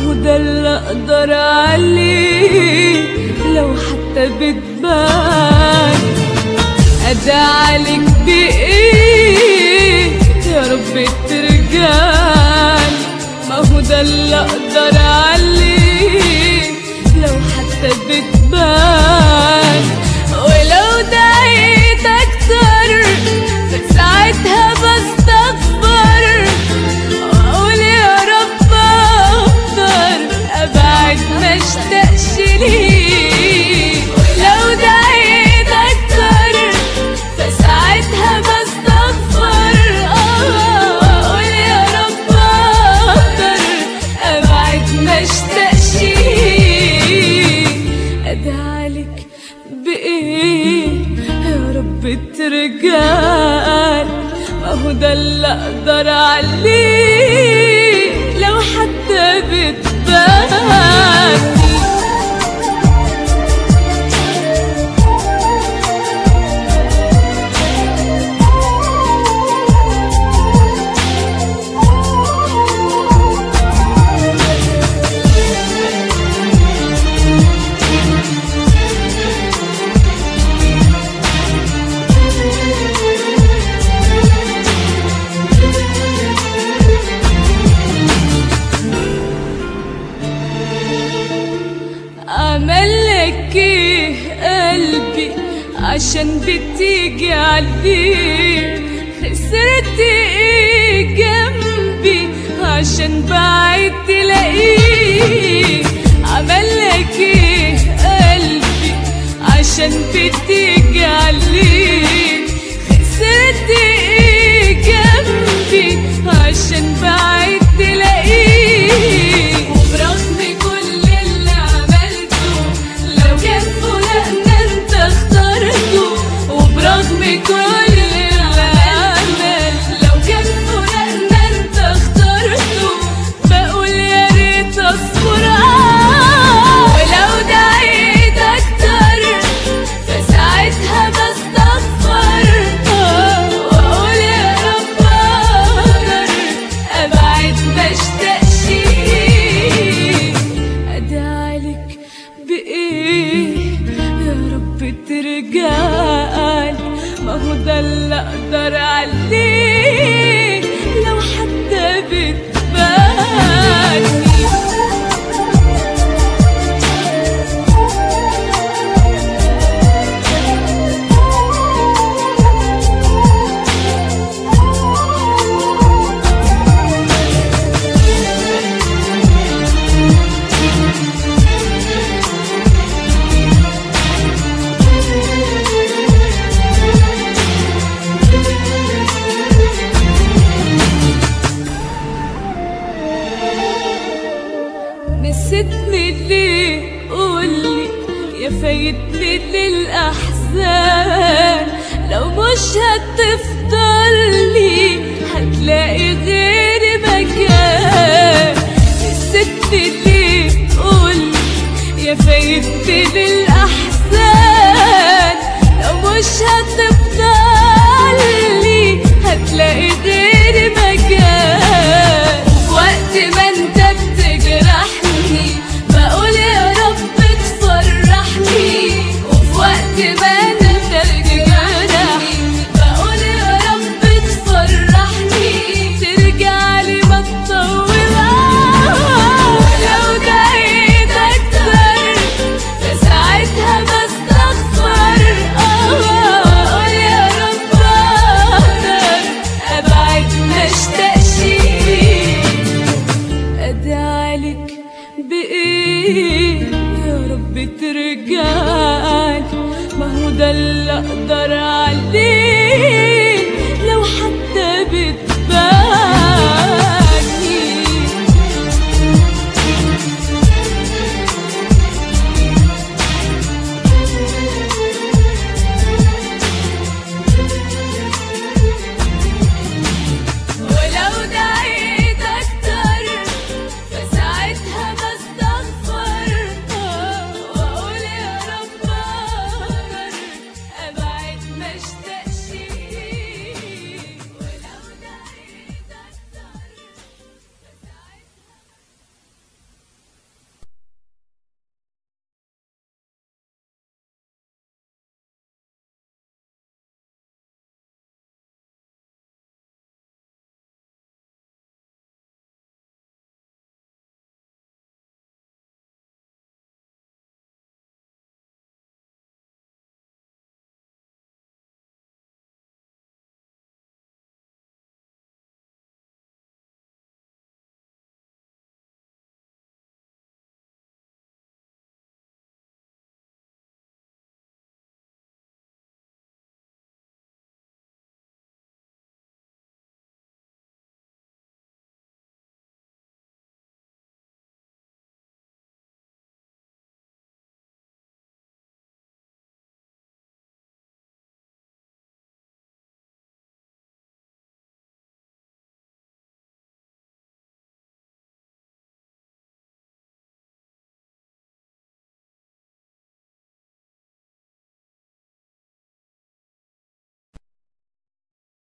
هو ده اللي اقدر عليه لو حتى بتبان ادعلك بايه يا رب ترجعلي ما هو ده اللي اقدر عليه لو حتى بتبان ولو دعيت اكتر ساعتها بستغفر واقول يا رب اقدر ابعد ما اشتاقش ليه ولو دعيت اكتر فساعتها بستغفر اه واقول يا رب اقدر ابعد ما اشتاقش ليه ادعلك بايه يا رب ترجعلي ما هو ده اللي اقدر عليه لو حتى بتبان عمل لك ايه قلبي عشان بتيجي عليه خسرت ايه جنبي عشان بعيد تلاقيه عمل لك ايه قلبي عشان بتيجي عليه خسرت ايه جنبي عشان بعيد تلاقيه وبرغم كل اللي عملته لو كان فلان انت اخترته وبرغم كل اللي عمل لو كان فلان انت اخترته بقول يا ريت اصبر آه ولو دعيت اكتر فساعتها بستغفر آه واقول يا رب اقدر ابعد ما اشتاقش ليه ادعلك بايه يا رب ترجعلي ما هو ده اللي اقدر عليه لو حتى بتباني نسيتني ليه قولي يا فايتني للأحزان لو مش هتفضلي هتلاقي غيري مكان نسيتني ليه قولي يا فايتني للأحزان لو مش هتفضلي هتلاقي غيري مكان وقت ما انت بتجرحني بقول يا رب تفرحني وفي وقت ما انت بتجرحني بقول يا رب تفرحني ترجعلي ما تطول لو دعيت اكتر فساعتها بستغفر اه واقول يا رب اقدر ابعد ما اشتاقش ليه ادعلك بايه يا رب ترجعلي ما هو ده اللي اقدر عليه لو حتى بتبان